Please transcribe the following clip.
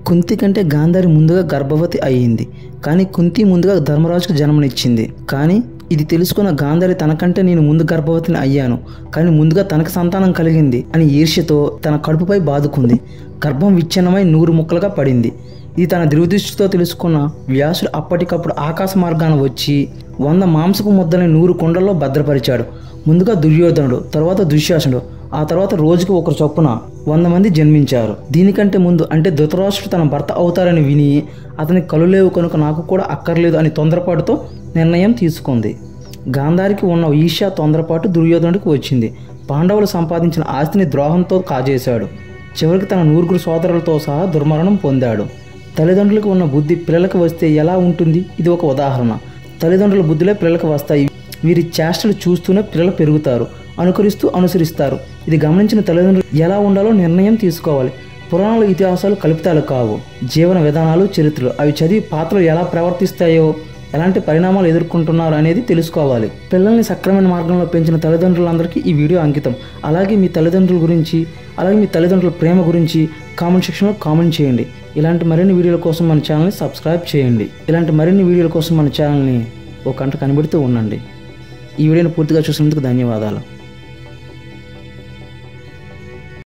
కుంతి కంటే గాంధారి ముందుగా గర్భవతి అయ్యింది కానీ కుంతి ముందుగా ధర్మరాజుకు జన్మనిచ్చింది కానీ ఇది తెలుసుకున్న గాంధారి తనకంటే నేను ముందు గర్భవతిని అయ్యాను కానీ ముందుగా తనకు సంతానం కలిగింది అని ఈర్ష్యతో తన కడుపుపై బాదుకుంది గర్భం విచ్ఛిన్నమై నూరు ముక్కలుగా పడింది ఇది తన దుర్దృష్టితో తెలుసుకున్న వ్యాసుడు అప్పటికప్పుడు ఆకాశ మార్గాన వచ్చి వంద మాంసపు ముద్దలని నూరు కుండల్లో భద్రపరిచాడు ముందుగా దుర్యోధనుడు తర్వాత దుశ్శాసనుడు ఆ తర్వాత రోజుకు ఒకరు చొప్పున వంద మంది జన్మించారు దీనికంటే ముందు అంటే ధృతరాష్ట్రుడు తన భర్త అవుతారని విని అతనికి కలు లేవు కనుక నాకు కూడా అక్కర్లేదు అని తొందరపాటుతో నిర్ణయం తీసుకుంది గాంధారికి ఉన్న ఈర్ష్య తొందరపాటు దుర్యోధనుడికి వచ్చింది పాండవులు సంపాదించిన ఆస్తిని ద్రోహంతో కాజేశాడు చివరికి తన నూరుగురు సోదరులతో సహా దుర్మరణం పొందాడు తల్లిదండ్రులకు ఉన్న బుద్ధి పిల్లలకు వస్తే ఎలా ఉంటుంది ఇది ఒక ఉదాహరణ తల్లిదండ్రుల బుద్ధులే పిల్లలకు వస్తాయి వీరి చేష్టలు చూస్తూనే పిల్లలు పెరుగుతారు అనుకరిస్తూ అనుసరిస్తారు ఇది గమనించిన తల్లిదండ్రులు ఎలా ఉండాలో నిర్ణయం తీసుకోవాలి పురాణాలు ఇతిహాసాలు కల్పితాలు కావు జీవన విధానాలు చరిత్రలు అవి చదివి పాత్రలు ఎలా ప్రవర్తిస్తాయో ఎలాంటి పరిణామాలు ఎదుర్కొంటున్నారు అనేది తెలుసుకోవాలి పిల్లల్ని సక్రమైన మార్గంలో పెంచిన తల్లిదండ్రులందరికీ ఈ వీడియో అంకితం అలాగే మీ తల్లిదండ్రుల గురించి అలాగే మీ తల్లిదండ్రుల ప్రేమ గురించి కామెంట్ సెక్షన్లో కామెంట్ చేయండి ఇలాంటి మరిన్ని వీడియోల కోసం మన ఛానల్ని సబ్స్క్రైబ్ చేయండి ఇలాంటి మరిన్ని వీడియోల కోసం మన ఛానల్ని ఒక గంట కనిపెడుతూ ఉండండి ఈ వీడియోని పూర్తిగా చూసినందుకు ధన్యవాదాలు